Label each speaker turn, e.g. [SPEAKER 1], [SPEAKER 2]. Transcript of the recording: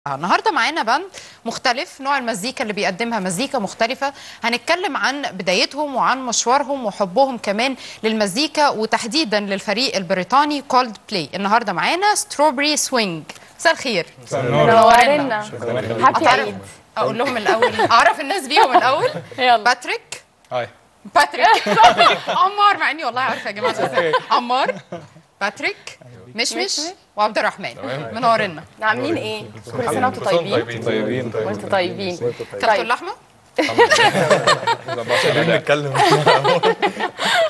[SPEAKER 1] النهارده معانا باند مختلف نوع المزيكا اللي بيقدمها مزيكا مختلفة هنتكلم عن بدايتهم وعن مشوارهم وحبهم كمان للمزيكا وتحديدا للفريق البريطاني كولد بلاي النهارده معانا ستروبري سوينج مساء الخير
[SPEAKER 2] منورنا هابي
[SPEAKER 1] أتعرف-
[SPEAKER 2] عيد
[SPEAKER 1] اقول لهم الاول اعرف الناس بيهم الاول
[SPEAKER 2] يلا
[SPEAKER 1] باتريك
[SPEAKER 3] هاي
[SPEAKER 1] باتريك عمار مع اني والله عارفه يا جماعه إزاي. عمار باتريك مشمش وعبد الرحمن منورنا
[SPEAKER 2] عاملين ايه؟ كل سنه وانتم طيبين
[SPEAKER 3] طيبين
[SPEAKER 2] وانتم طيبين
[SPEAKER 1] كلتوا اللحمه
[SPEAKER 3] عايزين نتكلم